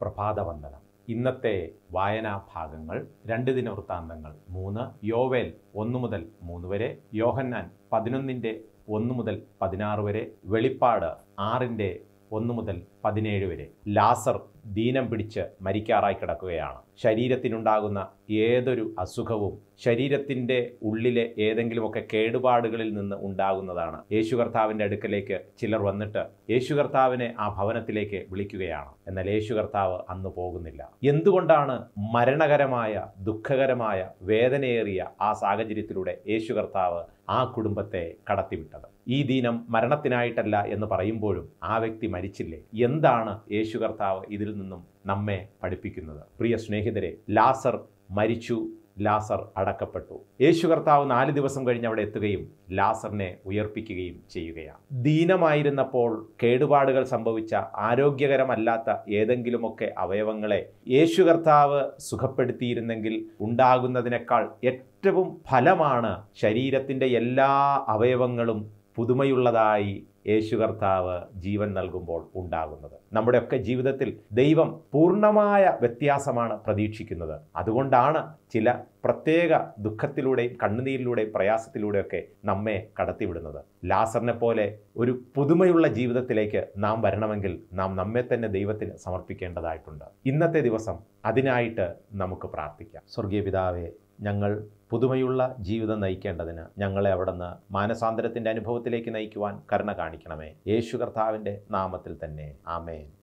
പ്രഭാതവന്ദനം ഇന്നത്തെ വായനാ ഭാഗങ്ങൾ രണ്ട് ദിനവൃത്താന്തങ്ങൾ മൂന്ന് യോവേൽ ഒന്ന് മുതൽ മൂന്ന് വരെ യോഹന്നാൻ പതിനൊന്നിൻ്റെ ഒന്ന് മുതൽ പതിനാറ് വരെ വെളിപ്പാട് ആറിൻ്റെ ഒന്ന് മുതൽ പതിനേഴ് വരെ ലാസർ ദീനം പിടിച്ച് മരിക്കാറായി കിടക്കുകയാണ് ശരീരത്തിനുണ്ടാകുന്ന ഏതൊരു അസുഖവും ശരീരത്തിൻ്റെ ഉള്ളിലെ ഏതെങ്കിലുമൊക്കെ കേടുപാടുകളിൽ നിന്ന് ഉണ്ടാകുന്നതാണ് യേശു കർത്താവിൻ്റെ അടുക്കലേക്ക് ചിലർ വന്നിട്ട് യേശു കർത്താവിനെ ആ ഭവനത്തിലേക്ക് വിളിക്കുകയാണ് എന്നാൽ യേശു കർത്താവ് അന്ന് പോകുന്നില്ല എന്തുകൊണ്ടാണ് മരണകരമായ ദുഃഖകരമായ വേദനയേറിയ ആ സാഹചര്യത്തിലൂടെ യേശു കർത്താവ് ആ കുടുംബത്തെ കടത്തിവിട്ടത് ഈ ദീനം മരണത്തിനായിട്ടല്ല എന്ന് പറയുമ്പോഴും ആ വ്യക്തി മരിച്ചില്ലേ എന്താണ് യേശു കർത്താവ് ഇതിൽ നിന്നും നമ്മെ പഠിപ്പിക്കുന്നത് പ്രിയ സ്നേഹിതരെ ലാസർ മരിച്ചു ലാസർ അടക്കപ്പെട്ടു യേശു കർത്താവ് നാല് ദിവസം കഴിഞ്ഞ് അവിടെ എത്തുകയും ലാസറിനെ ഉയർപ്പിക്കുകയും ചെയ്യുകയാണ് ദീനമായിരുന്നപ്പോൾ കേടുപാടുകൾ സംഭവിച്ച ആരോഗ്യകരമല്ലാത്ത ഏതെങ്കിലുമൊക്കെ അവയവങ്ങളെ യേശു കർത്താവ് സുഖപ്പെടുത്തിയിരുന്നെങ്കിൽ ഉണ്ടാകുന്നതിനേക്കാൾ ഏറ്റവും ഫലമാണ് ശരീരത്തിൻ്റെ എല്ലാ അവയവങ്ങളും പുതുമയുള്ളതായി യേശു കർത്താവ് ജീവൻ നൽകുമ്പോൾ ഉണ്ടാകുന്നത് നമ്മുടെയൊക്കെ ജീവിതത്തിൽ ദൈവം പൂർണ്ണമായ വ്യത്യാസമാണ് പ്രതീക്ഷിക്കുന്നത് അതുകൊണ്ടാണ് ചില പ്രത്യേക ദുഃഖത്തിലൂടെയും കണ്ണുനീരിലൂടെയും പ്രയാസത്തിലൂടെയൊക്കെ നമ്മെ കടത്തിവിടുന്നത് ലാസറിനെ പോലെ ഒരു പുതുമയുള്ള ജീവിതത്തിലേക്ക് നാം വരണമെങ്കിൽ നാം നമ്മെ തന്നെ ദൈവത്തിന് സമർപ്പിക്കേണ്ടതായിട്ടുണ്ട് ഇന്നത്തെ ദിവസം അതിനായിട്ട് നമുക്ക് പ്രാർത്ഥിക്കാം സ്വർഗീയ പിതാവേ ഞങ്ങൾ പുതുമയുള്ള ജീവിതം നയിക്കേണ്ടതിന് ഞങ്ങളെ അവിടുന്ന് മാനസാന്തരത്തിൻ്റെ അനുഭവത്തിലേക്ക് നയിക്കുവാൻ കരുണ കാണിക്കണമേ യേശു കർത്താവിൻ്റെ നാമത്തിൽ തന്നെ ആമേൻ